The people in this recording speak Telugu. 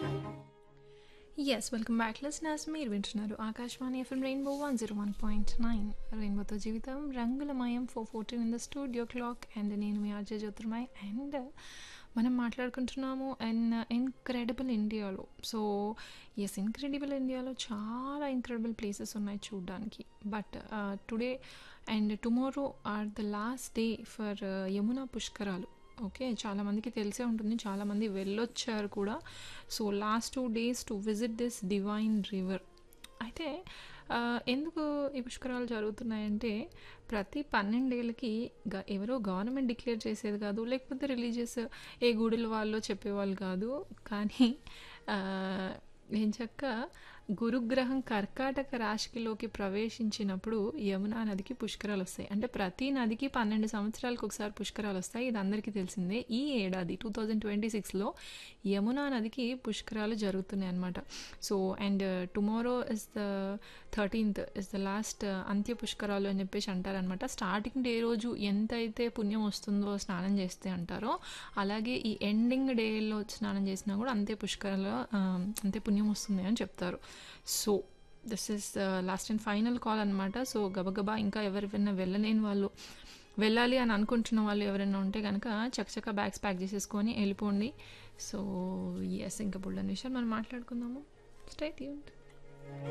ఎస్ వెల్కమ్ బ్యాక్ లిసనర్స్ మీరు వింటున్నారు Akashvani FM rainbow one zero one point nine రెయిన్బోతో జీవితం రంగులమయం four fourteen in the studio clock and నేను మీ ఆర్జే జ్యోతిర్మయ్ అండ్ మనం మాట్లాడుకుంటున్నాము అండ్ ఇన్క్రెడిబుల్ ఇండియాలో సో ఎస్ ఇన్క్రెడిబుల్ ఇండియాలో చాలా ఇన్క్రెడిబుల్ ప్లేసెస్ ఉన్నాయి చూడడానికి but today and tomorrow are the last day for Yamuna పుష్కరాలు ఓకే చాలామందికి తెలిసే ఉంటుంది చాలామంది వెళ్ళొచ్చారు కూడా so last two days to visit this divine river అయితే ఆ, ఎందుకు ఈ పుష్కరాలు జరుగుతున్నాయంటే ప్రతి పన్నెండేళ్ళకి గ- ఎవరో గవర్నమెంట్ డిక్లేర్ చేసేది కాదు లేకపోతే రిలీజియస్ ఏ గుడిల వాళ్ళు చెప్పేవాళ్ళు కాదు కానీ ఆ, ఏం చక్క గురుగ్రహం కర్కాటక రాశిలోకి ప్రవేశించినప్పుడు యమునా నదికి పుష్కరాలు వస్తాయి అంటే ప్రతి నదికి పన్నెండు సంవత్సరాలకు ఒకసారి పుష్కరాలు వస్తాయి ఇది అందరికీ తెలిసిందే ఈ ఏడాది టూ థౌజండ్ ట్వంటీ సిక్స్లో యమునా నదికి పుష్కరాలు జరుగుతున్నాయి అన్నమాట so and tomorrow is the thirteenth is the last అంత్య పుష్కరాలు అని చెప్పేసి అంటారనమాట స్టార్టింగ్ డే రోజు ఎంతైతే పుణ్యం వస్తుందో స్నానం చేస్తే అంటారో అలాగే ఈ ఎండింగ్ డేలో స్నానం చేసినా కూడా అంతే పుష్కరాలు ఆ, అంతే పుణ్యం వస్తుంది అని చెప్తారు so this is last and final call అనమాట సో గబగబా ఇంకా ఎవరికైనా వెళ్ళలేని వాళ్ళు వెళ్ళాలి అని అనుకుంటున్న వాళ్ళు ఎవరైనా ఉంటే కనుక చకచక బ్యాగ్స్ ప్యాక్ చేసేసుకొని వెళ్ళిపోండి సో ఎస్ ఇంకా బుల్డన్ విషయాలు మనం మాట్లాడుకుందాము స్టేట్ యూన్